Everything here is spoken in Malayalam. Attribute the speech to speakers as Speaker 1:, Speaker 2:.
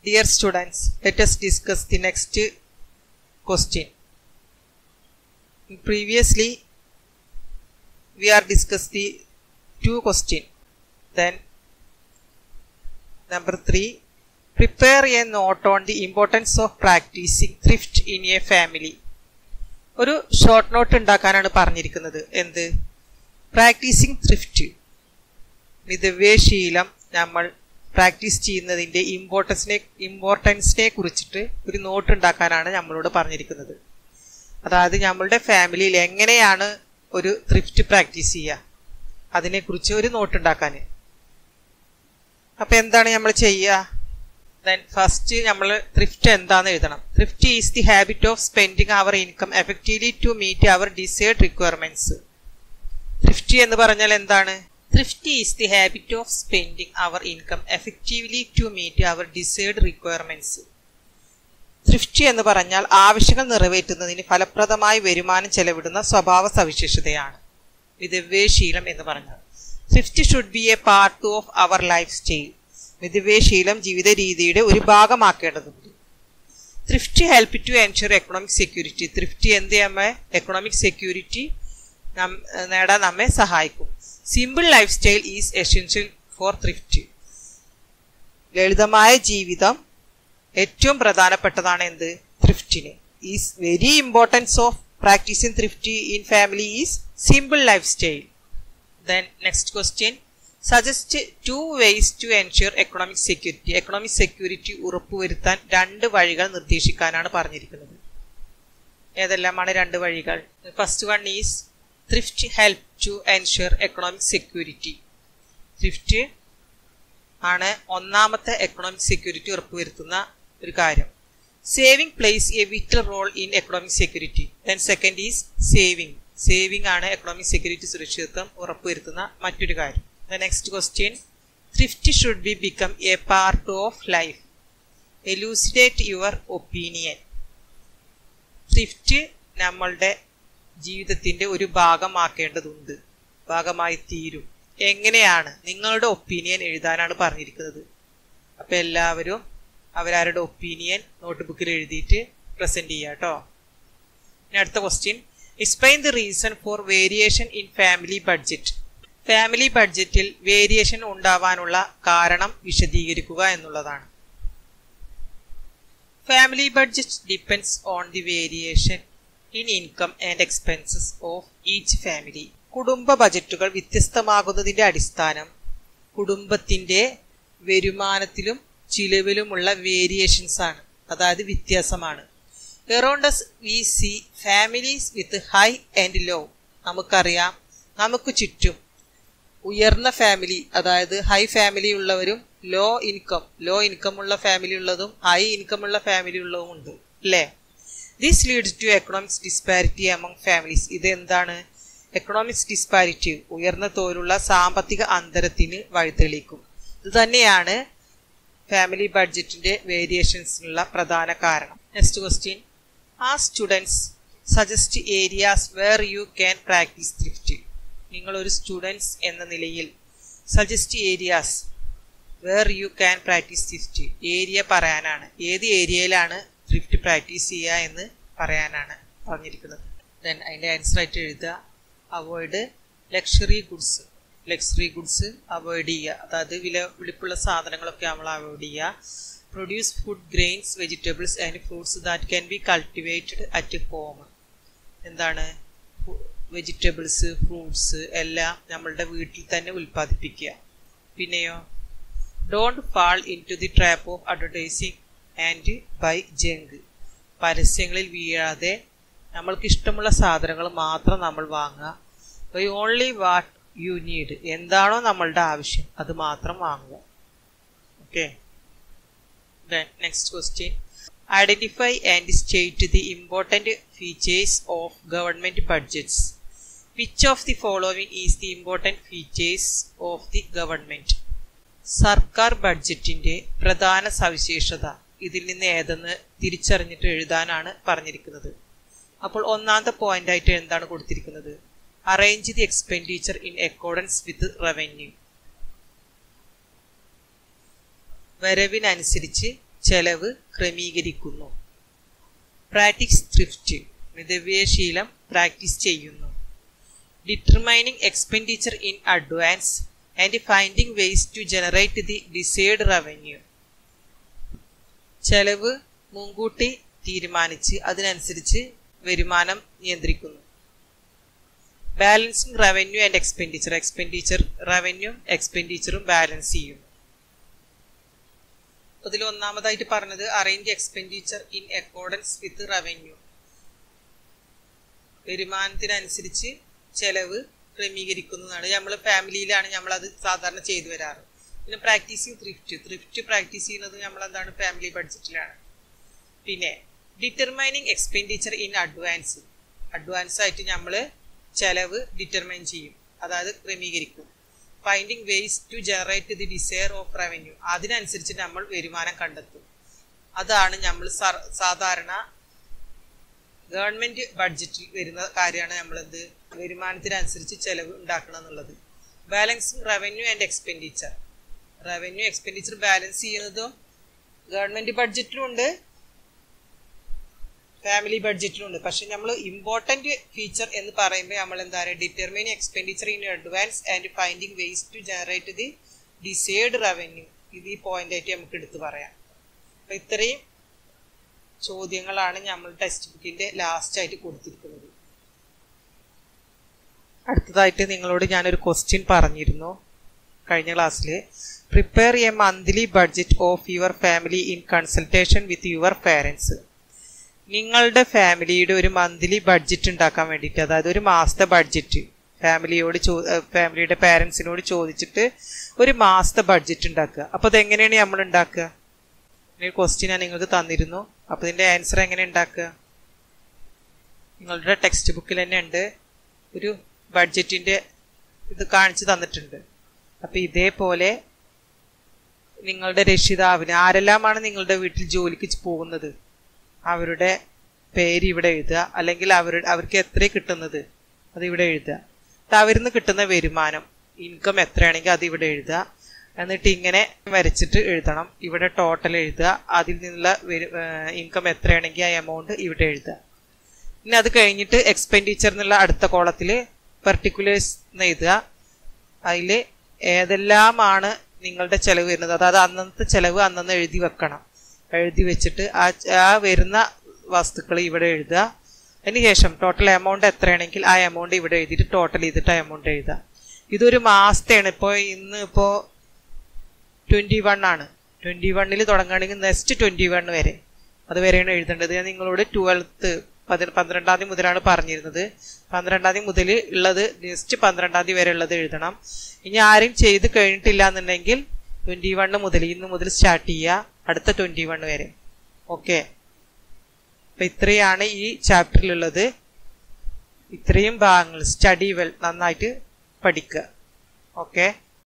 Speaker 1: Dear students, let us discuss the next question. Previously, we are discussed the two question. Then, number three, prepare a note on the importance of practicing thrift in a family. ഒരു ഷോർട്ട് നോട്ട് ഉണ്ടാക്കാനാണ് പറഞ്ഞിരിക്കുന്നത് എന്ത് പ്രാക്ടീസിങ് ത്രിഫ്റ്റ് മിതവ്യശീലം നമ്മൾ പ്രാക്ടീസ് ചെയ്യുന്നതിൻ്റെ ഇമ്പോർട്ടൻസിനെ ഇമ്പോർട്ടൻസിനെ കുറിച്ചിട്ട് ഒരു നോട്ട് ഉണ്ടാക്കാനാണ് നമ്മളോട് പറഞ്ഞിരിക്കുന്നത് അതായത് നമ്മളുടെ ഫാമിലിയിൽ എങ്ങനെയാണ് ഒരു ത്രിഫ്റ്റ് പ്രാക്ടീസ് ചെയ്യുക അതിനെക്കുറിച്ച് ഒരു നോട്ട് ഉണ്ടാക്കാൻ അപ്പം എന്താണ് നമ്മൾ ചെയ്യുക ദെൻ ഫസ്റ്റ് നമ്മൾ ത്രിഫ്റ്റ് എന്താണെന്ന് എഴുതണം thrift is the habit of spending our income effectively to meet our desired requirements thrift എന്ന് പറഞ്ഞാൽ എന്താണ് thrift is the habit of spending our income effectively to meet our desired requirements thrift എന്ന് പറഞ്ഞാൽ ആവശ്യങ്ങൾ നിറവേറ്റുന്നതിന് ഫലപ്രദമായി വരുമാനം ചെലവിടുന്ന സ്വഭാവ സവിശേഷതയാണ് മിതവ്യശീലം എന്ന് പറഞ്ഞാൽ thrift should be a part of our lifestyle മിതവ്യശീലം ജീവിത രീതിയുടെ ഒരു ഭാഗമാക്കേണ്ടതുണ്ട് thrift help to ensure economic security thrift എന്ത് നമ്മെ എക്കണോമിക് സെക്യൂരിറ്റി നേടാൻ നമ്മെ സഹായിക്കും simple lifestyle is essential for thrift ലളിതമായ ജീവിതം ഏറ്റവും പ്രധാനപ്പെട്ടതാണ് എന്ത് ത്രിഫ്റ്റിന് is very importance of practising thrift in family is simple lifestyle then next question suggest two ways to ensure economic security economic security ഉറപ്പുവരുത്താൻ രണ്ട് വഴികൾ നിർദ്ദേശിക്കാനാണ് പറഞ്ഞിരിക്കുന്നത് ഏതെല്ലാമാണ് രണ്ട് വഴികൾ first one is thrift help to ensure economic security thrift ആണ് ഒന്നാമത്തെ എക്കണോമിക് സെക്യൂരിറ്റി ഉറപ്പുവരുത്തുന്ന ഒരു കാര്യം saving plays a vital role in economic security then second is saving saving ആണ് എക്കണോമിക് സെക്യൂരിറ്റി സുരക്ഷിതത്വം ഉറപ്പുവരുത്തുന്ന മറ്റൊരു കാര്യം the next question thrift should be become a part of life elucidate your opinion thrift നമ്മളുടെ ജീവിതത്തിന്റെ ഒരു ഭാഗമാക്കേണ്ടതുണ്ട് ഭാഗമായി തീരും എങ്ങനെയാണ് നിങ്ങളുടെ ഒപ്പീനിയൻ എഴുതാനാണ് പറഞ്ഞിരിക്കുന്നത് അപ്പൊ എല്ലാവരും അവരവരുടെ ഒപ്പീനിയൻ നോട്ട് ബുക്കിൽ എഴുതിയിട്ട് പ്രസന്റ് ചെയ്യുക കേട്ടോ ഇനി അടുത്ത question explain the reason for variation in family budget family ബഡ്ജറ്റിൽ വേരിയേഷൻ ഉണ്ടാവാനുള്ള കാരണം വിശദീകരിക്കുക എന്നുള്ളതാണ് family budget depends on the variation in income and expenses of each family കുടുംബ ബജറ്റുകൾ വ്യത്യസ്തമാകുന്നതിന്റെ അടിസ്ഥാനം കുടുംബത്തിന്റെ വരുമാനത്തിലും ചിലവിലുമുള്ള വേരിയേഷൻസ് ആണ് അതായത് വ്യത്യാസമാണ് around us we see families with high and low നമുക്കറിയാം നമുക്ക് ചുറ്റും ഉയർന്ന ഫാമിലി അതായത് ഹൈ ഫാമിലി ഉള്ളവരും ലോ ഇൻകം ലോ ഇൻകം ഉള്ള ഫാമിലി ഉള്ളതും ഹൈ ഇൻകം ഉള്ള ഫാമിലി ഉള്ളതും ഉണ്ട് അല്ലേ this leads to economics disparity among families ഇത് എന്താണ് എക്കണോമിക്സ് ഡിസ്പാരിറ്റി ഉയർന്ന തോതിലുള്ള സാമ്പത്തിക അന്തരത്തിന് വഴിതെളിക്കും ഇത് തന്നെയാണ് ഫാമിലി ബഡ്ജറ്റിന്റെ വേരിയേഷൻസിനുള്ള പ്രധാന കാരണം നെക്സ്റ്റ് ക്വസ്റ്റ്യൻ ആ students suggest areas where you can practise thrift നിങ്ങൾ ഒരു സ്റ്റുഡൻസ് എന്ന നിലയിൽ suggest areas where you can practise thrift area പറയാനാണ് ഏത് ഏരിയയിലാണ് ത്രിഫ്റ്റ് പ്രാക്ടീസ് ചെയ്യുക എന്ന് പറയാനാണ് പറഞ്ഞിരിക്കുന്നത് ദെൻ അതിൻ്റെ ആൻസർ ആയിട്ട് എഴുതുക avoid luxury goods luxury goods avoid ചെയ്യുക അതായത് വില വിളിപ്പുള്ള സാധനങ്ങളൊക്കെ നമ്മൾ അവോയ്ഡ് ചെയ്യുക produce food grains vegetables and fruits that can be cultivated at home എന്താണ് വെജിറ്റബിൾസ് ഫ്രൂട്ട്സ് എല്ലാം നമ്മളുടെ വീട്ടിൽ തന്നെ ഉൽപ്പാദിപ്പിക്കുക പിന്നെയോ don't fall into the trap of advertising and buy junk പരസ്യങ്ങളിൽ വീഴാതെ നമ്മൾക്ക് ഇഷ്ടമുള്ള സാധനങ്ങൾ മാത്രം നമ്മൾ വാങ്ങുക buy only what you need എന്താണോ നമ്മളുടെ ആവശ്യം അത് മാത്രം വാങ്ങുക okay next question identify and state the important features of government budgets which of the following is the important features of the government സർക്കാർ ബഡ്ജറ്റിന്റെ പ്രധാന സവിശേഷത ഇതിൽ നിന്ന് ഏതെന്ന് തിരിച്ചറിഞ്ഞിട്ട് എഴുതാനാണ് പറഞ്ഞിരിക്കുന്നത് അപ്പോൾ ഒന്നാമത്തെ പോയിന്റ് ആയിട്ട് എന്താണ് കൊടുത്തിരിക്കുന്നത് arrange the expenditure in accordance with revenue വരവിനനുസരിച്ച് ചെലവ് ക്രമീകരിക്കുന്നു പ്രാക്ടീസ് ത്രിഫ്റ്റ് മിതവ്യയശീലം പ്രാക്ടീസ് ചെയ്യുന്നു determining expenditure in advance and finding ways to generate the desired revenue ചെലവ് മുൻകൂട്ടി തീരുമാനിച്ച് അതിനനുസരിച്ച് വരുമാനം നിയന്ത്രിക്കുന്നു balancing revenue and expenditure expenditure revenue എക്സ്പെൻഡിച്ചറും ബാലൻസ് ചെയ്യുന്നു അതിൽ ഒന്നാമതായിട്ട് പറഞ്ഞത് arrange expenditure in accordance with revenue വരുമാനത്തിനനുസരിച്ച് ചെലവ് ക്രമീകരിക്കുന്നതാണ് നമ്മൾ ഫാമിലിയിലാണ് നമ്മൾ അത് സാധാരണ ചെയ്തു വരാറ് പിന്നെ പ്രാക്ടീസിങ് ത്രിഫ്റ്റ് ത്രിഫ്റ്റ് പ്രാക്ടീസ് ചെയ്യുന്നത് നമ്മൾ എന്താണ് ഫാമിലി ബഡ്ജറ്റിലാണ് പിന്നെ determining expenditure in advance advance ആയിട്ട് നമ്മൾ ചെലവ് ഡിറ്റർമൈൻ ചെയ്യും അതായത് ക്രമീകരിക്കും finding ways to generate the desire of revenue അതിനനുസരിച്ച് നമ്മൾ വരുമാനം കണ്ടെത്തും അതാണ് നമ്മൾ സാധാരണ ഗവൺമെന്റ് ബഡ്ജറ്റിൽ വരുന്ന കാര്യമാണ് നമ്മളെന്ത് വരുമാനത്തിനനുസരിച്ച് ചെലവ് ഉണ്ടാക്കണം എന്നുള്ളത് balancing revenue and expenditure revenue expenditure balance ചെയ്യുന്നതും ഗവൺമെന്റ് ബഡ്ജറ്റിലും ഉണ്ട് ഫാമിലി ബഡ്ജറ്റിലുണ്ട് പക്ഷെ നമ്മൾ ഇമ്പോർട്ടന്റ് ഫീച്ചർ എന്ന് പറയുമ്പോൾ നമ്മൾ എന്താ പറയുക determine expenditure in advance and finding ways to generate the desired revenue ഇത് ഈ പോയിന്റ് ആയിട്ട് നമുക്ക് എടുത്തു പറയാം അപ്പൊ ഇത്രയും ചോദ്യങ്ങളാണ് നമ്മൾ ടെക്സ്റ്റ് ബുക്കിന്റെ ലാസ്റ്റ് ആയിട്ട് കൊടുത്തിരിക്കുന്നത് അടുത്തതായിട്ട് നിങ്ങളോട് ഞാനൊരു ക്വസ്റ്റ്യൻ പറഞ്ഞിരുന്നു കഴിഞ്ഞ ക്ലാസ്സിൽ prepare a monthly budget of your family in consultation with your parents നിങ്ങളുടെ ഫാമിലിയുടെ ഒരു മന്ത്ലി ബഡ്ജറ്റ് ഉണ്ടാക്കാൻ വേണ്ടിയിട്ട് അതായത് ഒരു മാസത്തെ ബഡ്ജറ്റ് ഫാമിലിയോട് ചോ ഫാമിലിയുടെ പാരൻസിനോട് ചോദിച്ചിട്ട് ഒരു മാസത്തെ ബഡ്ജറ്റ് ഉണ്ടാക്കുക അപ്പോൾ അതെങ്ങനെയാണ് നമ്മൾ ഉണ്ടാക്കുക ഒരു ക്വസ്റ്റ്യൻ ഞാൻ നിങ്ങൾക്ക് തന്നിരുന്നു അപ്പോൾ ഇതിൻ്റെ ആൻസർ എങ്ങനെ ഉണ്ടാക്കുക നിങ്ങളുടെ ടെക്സ്റ്റ് ബുക്കിൽ തന്നെ ഉണ്ട് ഒരു ബഡ്ജറ്റിൻ്റെ ഇത് കാണിച്ചു തന്നിട്ടുണ്ട് അപ്പോൾ ഇതേപോലെ നിങ്ങളുടെ രക്ഷിതാവിന് ആരെല്ലാമാണ് നിങ്ങളുടെ വീട്ടിൽ ജോലിക്ക് പോകുന്നത് അവരുടെ പേര് ഇവിടെ എഴുതുക അല്ലെങ്കിൽ അവരുടെ അവർക്ക് എത്ര കിട്ടുന്നത് അത് ഇവിടെ എഴുതുക അവരിൽ നിന്ന് കിട്ടുന്ന വരുമാനം ഇൻകം എത്രയാണെങ്കിൽ അത് ഇവിടെ എഴുതുക എന്നിട്ട് ഇങ്ങനെ വരച്ചിട്ട് എഴുതണം ഇവിടെ ടോട്ടൽ എഴുതുക അതിൽ നിന്നുള്ള ഇൻകം എത്രയാണെങ്കിൽ ആ എമൗണ്ട് ഇവിടെ എഴുതുക ഇനി അത് കഴിഞ്ഞിട്ട് എക്സ്പെൻഡിച്ചർ എന്നുള്ള അടുത്ത കോളത്തിൽ പെർട്ടിക്കുലേഴ്സ് എന്ന് എഴുതുക അതിൽ ഏതെല്ലാമാണ് നിങ്ങളുടെ ചെലവ് വരുന്നത് അതായത് അന്നത്തെ ചെലവ് അന്നന്ന് എഴുതി വെക്കണം എഴുതി വെച്ചിട്ട് ആ ആ വരുന്ന വസ്തുക്കൾ ഇവിടെ എഴുതുക അതിനുശേഷം ടോട്ടൽ എമൗണ്ട് എത്രയാണെങ്കിൽ ആ എമൗണ്ട് ഇവിടെ എഴുതിയിട്ട് ടോട്ടൽ ചെയ്തിട്ട് ആ എമൗണ്ട് എഴുതുക ഇതൊരു മാസത്തെയാണ് ഇപ്പോൾ ഇന്ന് ഇപ്പോൾ ട്വൻറ്റി വൺ ആണ് ട്വൻറ്റി വണ്ണിൽ തുടങ്ങുകയാണെങ്കിൽ നെക്സ്റ്റ് ട്വൻറ്റി വൺ വരെ അത് വരെയാണ് എഴുതേണ്ടത് ഞാൻ നിങ്ങളോട് ട്വൽത്ത് പതി പന്ത്രണ്ടാം തീയതി മുതലാണ് പറഞ്ഞിരുന്നത് പന്ത്രണ്ടാം തീയതി മുതൽ ഉള്ളത് നെക്സ്റ്റ് പന്ത്രണ്ടാം തീയതി വരെ ഉള്ളത് എഴുതണം ഇനി ആരും ചെയ്ത് കഴിഞ്ഞിട്ടില്ല എന്നുണ്ടെങ്കിൽ ട്വൻറ്റി വണ്ണ് മുതൽ ഇന്ന് മുതൽ സ്റ്റാർട്ട് ചെയ്യുക അടുത്ത ട്വൻറ്റി വൺ വരെ ഓക്കെ അപ്പം ഇത്രയാണ് ഈ ചാപ്റ്ററിലുള്ളത് ഇത്രയും ഭാഗങ്ങൾ സ്റ്റഡി വെൽ നന്നായിട്ട് പഠിക്കുക ഓക്കെ